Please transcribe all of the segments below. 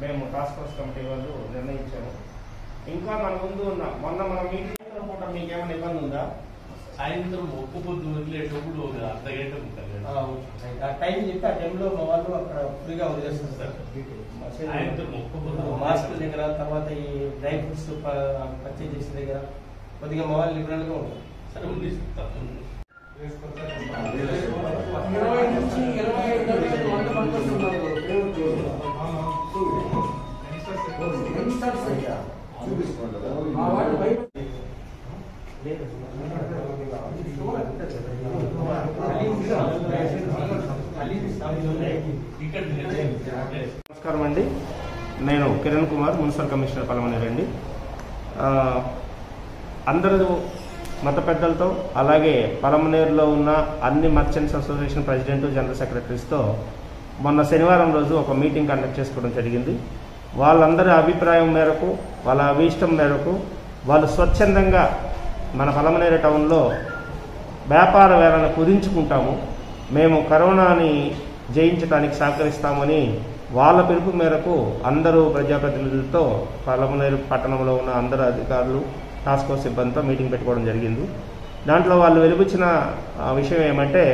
మేము task force committee వాళ్ళు నిర్ణయించాము ఇంకా మన ముందు ఉన్న మొన్న మన మీటింగ్ పూట మీకేమైనా ఇబ్బంది ఉందా సాయంత్రం ఒక్క పొద్దు వదిలేటప్పుడు ఒక అర్ధ గంట ఉంటుంది ఆ టైం చెప్తే ఆ టైంలో మా వాళ్ళు అక్కడ ఫ్రీగా వదిలేస్తారు సార్ సాయంత్రం ఒక్క పొద్దు మాస్క్ దగ్గర తర్వాత ఈ డ్రై ఫ్రూట్స్ పర్చేజ్ చేసిన దగ్గర కొద్దిగా మా వాళ్ళు లిబరల్ గా ఉంటారు సరే ఉంది తప్పకుండా. ఇరవై నుంచి ఇరవై ఐదు గంటలకు వంద మంది వస్తున్నారు యంగ్స్టర్స్ అయ్యా. మా వాళ్ళు బయట ఇక్కడ నమస్కారం అండి నేను కిరణ్ కుమార్ మున్సిపల్ కమిషనర్ పలమనేరు అండి ఆ, అందరూ మత పెద్దలతో అలాగే పలమనేరులో ఉన్న అన్ని మర్చెంట్స్ అసోసియేషన్ ప్రెసిడెంట్ జనరల్ సెక్రటరీస్తో మొన్న శనివారం రోజు ఒక మీటింగ్ కండక్ట్ చేసుకోవడం జరిగింది వాళ్ళందరి అభిప్రాయం మేరకు వాళ్ళ అభీష్టం మేరకు వాళ్ళు స్వచ్ఛందంగా మన పలమనేరు టౌన్లో వ్యాపార వేళను కుదించుకుంటాము మేము కరోనాని జయించడానికి సహకరిస్తామని వాళ్ళ పిలుపు మేరకు అందరూ ప్రజాప్రతినిధులతో పలమనేరు పట్టణంలో ఉన్న అందరు అధికారులు టాస్క్ ఫోర్స్ సిబ్బందితో మీటింగ్ పెట్టుకోవడం జరిగింది దాంట్లో వాళ్ళు వెలుగుచ్చిన ఆ, విషయం ఏమంటే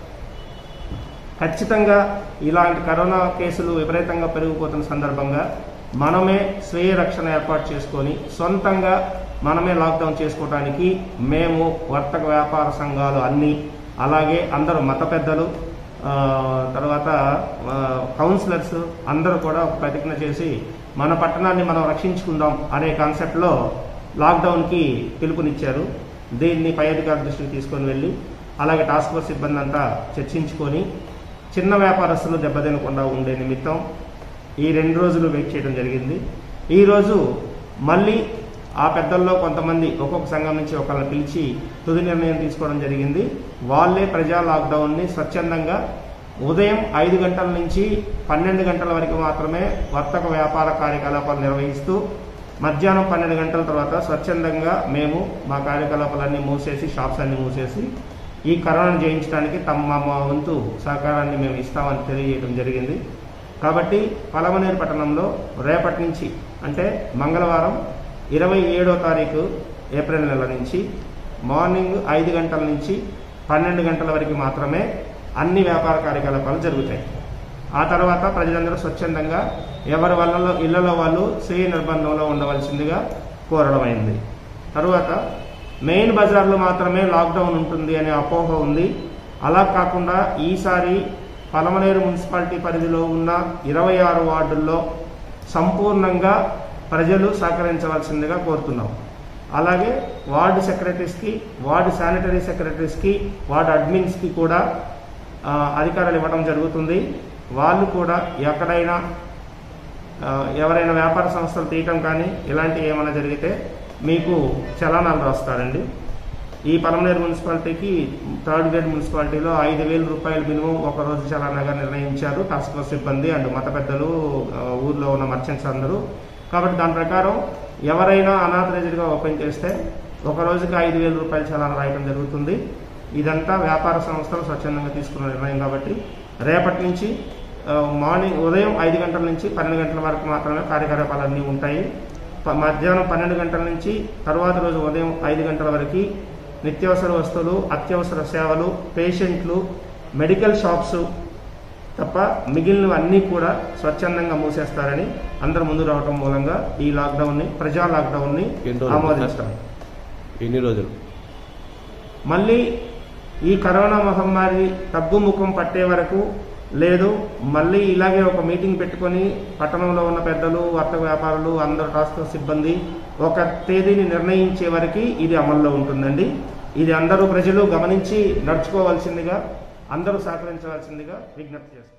ఖచ్చితంగా ఇలాంటి కరోనా కేసులు విపరీతంగా పెరిగిపోతున్న సందర్భంగా మనమే స్వీయ రక్షణ ఏర్పాటు చేసుకొని సొంతంగా మనమే లాక్డౌన్ చేసుకోవడానికి మేము వర్తక వ్యాపార సంఘాలు అన్నీ అలాగే అందరూ మత పెద్దలు ఆ, తర్వాత ఆ, కౌన్సిలర్స్ అందరూ కూడా ఒక ప్రతిజ్ఞ చేసి మన పట్టణాన్ని మనం రక్షించుకుందాం అనే కాన్సెప్ట్లో లాక్డౌన్కి పిలుపునిచ్చారు దీన్ని పై అధికారి దృష్టికి తీసుకొని వెళ్ళి అలాగే టాస్క్ ఫోర్స్ సిబ్బంది అంతా చర్చించుకొని చిన్న వ్యాపారస్తులు దెబ్బతినకుండా ఉండే నిమిత్తం ఈ రెండు రోజులు వెయిట్ చేయడం జరిగింది ఈరోజు మళ్ళీ ఆ పెద్దల్లో కొంతమంది ఒక్కొక్క సంఘం నుంచి ఒకళ్ళని పిలిచి తుది నిర్ణయం తీసుకోవడం జరిగింది వాళ్ళే ప్రజా లాక్డౌన్ని స్వచ్ఛందంగా ఉదయం ఐదు గంటల నుంచి పన్నెండు గంటల వరకు మాత్రమే వర్తక వ్యాపార కార్యకలాపాలు నిర్వహిస్తూ మధ్యాహ్నం పన్నెండు గంటల తర్వాత స్వచ్ఛందంగా మేము మా కార్యకలాపాలన్నీ మూసేసి షాప్స్ అన్ని మూసేసి ఈ కరోనాను జయించడానికి తమ మా వంతు సహకారాన్ని మేము ఇస్తామని తెలియజేయడం జరిగింది కాబట్టి పలమనేరు పట్టణంలో రేపటి నుంచి అంటే మంగళవారం ఇరవై ఏడో తారీఖు ఏప్రిల్ నెల నుంచి మార్నింగ్ ఐదు గంటల నుంచి పన్నెండు గంటల వరకు మాత్రమే అన్ని వ్యాపార కార్యకలాపాలు జరుగుతాయి ఆ తర్వాత ప్రజలందరూ స్వచ్ఛందంగా ఎవరి వాళ్ళలో ఇళ్లలో వాళ్ళు స్వీయ నిర్బంధంలో ఉండవలసిందిగా కోరడం అయింది తరువాత మెయిన్ బజార్లో మాత్రమే లాక్డౌన్ ఉంటుంది అనే అపోహ ఉంది అలా కాకుండా ఈసారి పలమనేరు మున్సిపాలిటీ పరిధిలో ఉన్న ఇరవై ఆరు వార్డుల్లో సంపూర్ణంగా ప్రజలు సహకరించవలసిందిగా కోరుతున్నాం అలాగే వార్డు సెక్రటరీస్కి వార్డు శానిటరీ సెక్రటరీస్కి వార్డు అడ్మిన్స్కి కూడా ఆ, అధికారాలు ఇవ్వడం జరుగుతుంది వాళ్ళు కూడా ఎక్కడైనా ఆ, ఎవరైనా వ్యాపార సంస్థలు తీయటం కానీ ఇలాంటివి ఏమైనా జరిగితే మీకు చలానాలు రాస్తారండి ఈ పలమనేరు మున్సిపాలిటీకి థర్డ్ గ్రేడ్ మున్సిపాలిటీలో ఐదు వేల రూపాయలు మినిమం ఒక రోజు చలానాగా నిర్ణయించారు టాస్క్ ఫోర్స్ సిబ్బంది అండ్ మత పెద్దలు ఆ, ఊర్లో ఉన్న మర్చెంట్స్ అందరూ కాబట్టి దాని ప్రకారం ఎవరైనా అనాథరైజ్డ్గా ఓపెన్ చేస్తే ఒక రోజుకి ఐదు వేల రూపాయల చలానా రాయడం జరుగుతుంది ఇదంతా వ్యాపార సంస్థలు స్వచ్ఛందంగా తీసుకున్న నిర్ణయం కాబట్టి రేపటి నుంచి ఆ, మార్నింగ్ ఉదయం ఐదు గంటల నుంచి పన్నెండు గంటల వరకు మాత్రమే కార్యకలాపాలన్నీ ఉంటాయి ప- మధ్యాహ్నం పన్నెండు గంటల నుంచి తర్వాత రోజు ఉదయం ఐదు గంటల వరకు నిత్యావసర వస్తువులు అత్యవసర సేవలు పేషెంట్లు మెడికల్ షాప్స్ తప్ప మిగిలినవి అన్నీ కూడా స్వచ్ఛందంగా మూసేస్తారని అందరూ ముందు రావడం మూలంగా ఈ లాక్డౌన్ని ప్రజా లాక్డౌన్ని ఎన్ని రోజులు? ఆమోదిస్తాం ఎన్ని రోజులు మళ్ళీ ఈ కరోనా మహమ్మారి తగ్గుముఖం పట్టే వరకు లేదు మళ్ళీ ఇలాగే ఒక మీటింగ్ పెట్టుకొని పట్టణంలో ఉన్న పెద్దలు వర్తక వ్యాపారులు అందరు టాస్క్ ఫోర్స్ సిబ్బంది ఒక తేదీని నిర్ణయించే వరకు ఇది అమల్లో ఉంటుందండి ఇది అందరూ ప్రజలు గమనించి నడుచుకోవాల్సిందిగా అందరూ సహకరించవలసిందిగా విజ్ఞప్తి చేస్తారు